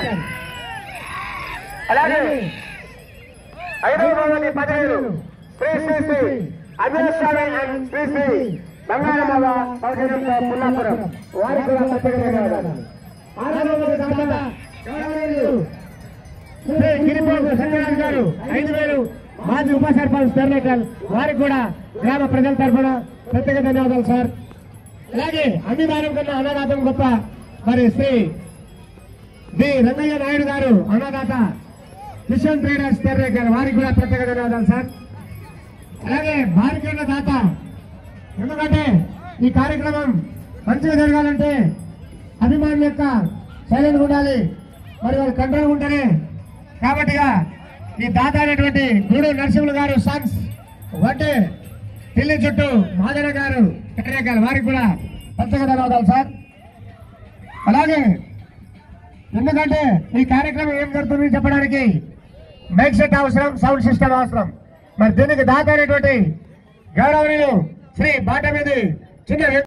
అలాగే ఐదవ బహుమతి పదివేలు శ్రీ శ్రీ శ్రీ అభినస్వామి అండ్ శ్రీ శ్రీ బంగారమ్మ సౌజన్యంతో పుల్లాపురం వారికి కూడా ప్రత్యేక ధన్యవాదాలు ఆరవ బహుమతి దాత గౌరవనీయులు శ్రీ గిరిబాబు సత్యనారాయణ గారు ఐదు వేలు మాజీ ఉప సర్పంచ్ తెరనేకల్ వారికి కూడా గ్రామ ప్రజల తరఫున ప్రత్యేక ధన్యవాదాలు సార్ అలాగే అన్ని దానం కన్నా అన్నదాతం గొప్ప మరి శ్రీ డి రంగయ్య నాయుడు గారు అన్నదాత కిషన్ ట్రేడర్స్ తెరనేకల్ వారికి కూడా ప్రత్యేక ధన్యవాదాలు సార్ అలాగే భారతీయ దాత ఎందుకంటే ఈ కార్యక్రమం మంచిగా జరగాలంటే అభిమానుల యొక్క సైలెంట్ ఉండాలి మరి వారు కంట్రోల్ ఉంటేనే కాబట్టిగా ఈ దాత అనేటువంటి గూడు నరసింహులు గారు సన్స్ వడ్డే పిల్లి చుట్టూ మాదన గారు కర్రేకాయలు వారికి కూడా ప్రత్యేక ధన్యవాదాలు సార్ అలాగే ఎందుకంటే ఈ కార్యక్రమం ఏం జరుగుతుంది చెప్పడానికి మైక్ సెట్ అవసరం సౌండ్ సిస్టమ్ అవసరం మరి దీనికి దాత అనేటువంటి గౌరవనీయులు శ్రీ బాట మీది చిన్న